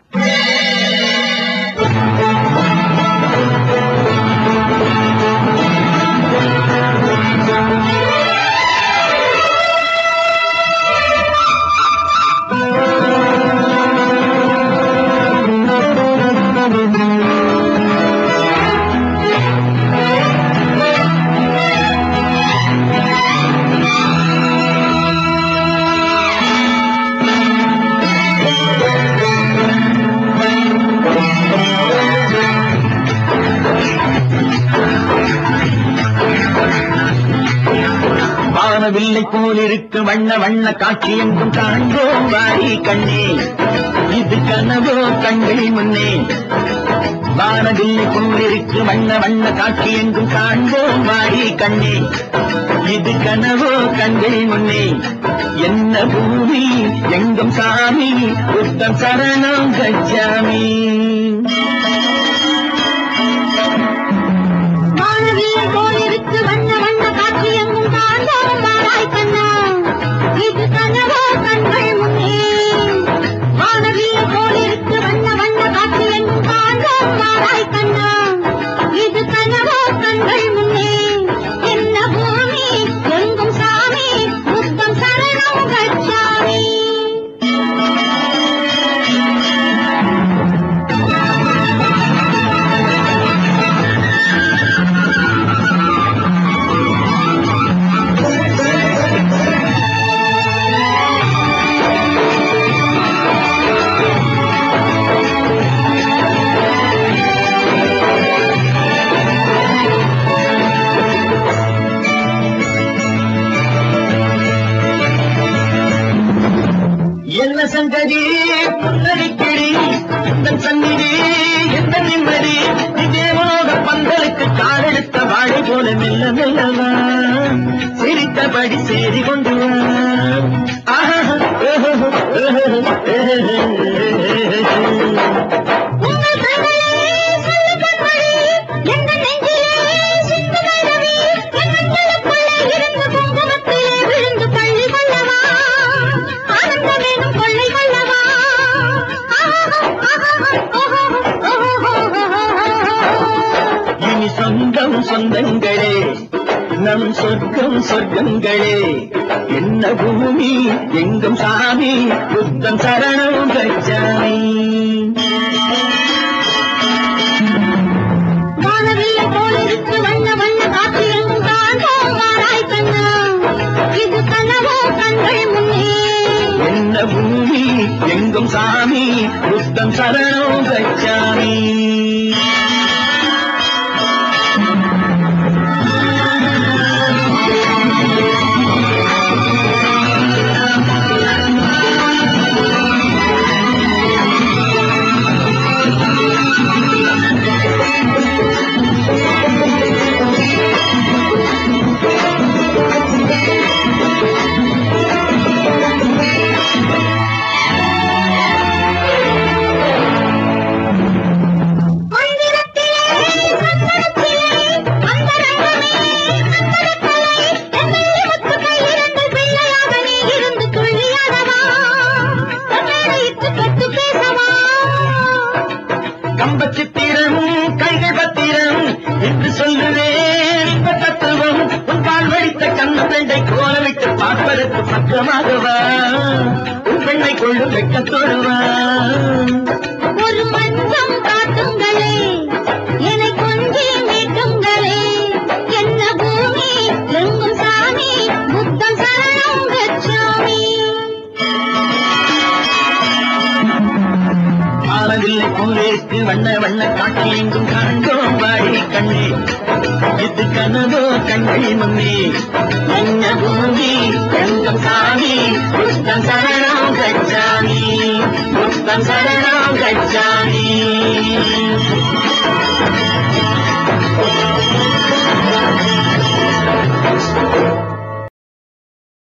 வானவில்லை போல் இருக்கு வண்ண வண்ண காட்சி எங்கும் காண்போம் வாரி கண்ணே இது கனவோ கண்கள் முன்னே வானவில்லை போல் இருக்கு வண்ண வண்ண காட்சி எங்கும் காண்போம் வாரி கண்ணே இது கனவோ கண்கள் முன்னே என்ன பூமி எங்கும் சாமி புத்தம் சரணம் கச்சாமி வானவில்லை போல் இருக்கு வண்ண வண்ண காட்சி எங்கும் காண்போம் வாராய் கண்ணா இது கனவோ கண்கள் முன்னே வானவில்லை போல் இருக்கு வண்ண வண்ண காட்சி எங்கும் காண்போம் வாராய் கண்ணா இது கனவோ கண்கள் முன்னே என்ன பூமி எங்கும் சாமி முத்தம் சரணம் கச்சாமி என்ன சங்கதி புன்னரிக்கிடி இந்த சந்நிதி எந்த நிம்மதி இதேமோக பந்தலுக்கு காலெடுத்த வாழை போல மெல்ல மெல்லவா சிரித்தபடி சேரி கொண்டு வா ஆஹா, ஓஹோ, ஓஹோ, ஓஹோ. உங்கள் கண்களே சொல்லு கண்மணி, எங்கள் நெஞ்சிலே சிந்து மலவி, என் நெஞ்சுக்குள்ளே இருந்து குங்குமத்திலே விழுந்து பள்ளி கொள்ளவா? ஆனந்தமேனும் கொள்ளை கொள்ளவா? ஆஹா, ஆஹா, ஓஹோ, ஓஹோ, ஓஹோ. இனி சொந்தம் சொந்தங்களே நம் சொர்க்கம் சொர்க்கங்களே என்ன பூமி எங்கும் சாமி புத்தம் சரணம் கச்சாமி வானவில்லை போலிருக்கு வண்ண வண்ண காற்று எங்கும் காண்போம் வாராய் கண்ணா. இது கனவோ கண்கள் முன்னே என்ன பூமி எங்கும் சாமி புத்தம் சரணம் கச்சாமி மந்திரத்திலே சந்தனத்திலே அந்தரங்கமே அந்தரக்கலை எண்ணெய் முத்துக்கள் இரண்டு பிள்ளையாக நீ இருந்து துள்ளியாடவா கண்ணடையிட்டு கட்டு பேசவா கம்ப சித்திரம் கைகள் பத்திரம் என்று சொல்லுவேன் இன்ப தத்துவம் உன் பால் வடித்த கண்ண பெண்டை கோலமிட்டு பார்ப்பதற்கு பக்கமாகவா உன் பெண்ணை கொள்ளும் வெக்கத்தோடுவா ஒரு மஞ்சம் காட்டுங்களே என்னை கொஞ்சி மீட்டுங்களே என்ன பூமி எங்கும் சாமி புத்தம் சரணம் கச்சாமி ஆனதில்லை போலேக்கு வண்ண வண்ண காட்சி எங்கும் காண்போம் வாடி கண்ணே இது கனவோ கண்கள் முன்னே என்ன பூமி எங்கும் சாமி புத்தம் சரணம் கச்சாமி புத்தம் சரணம் கச்சாமி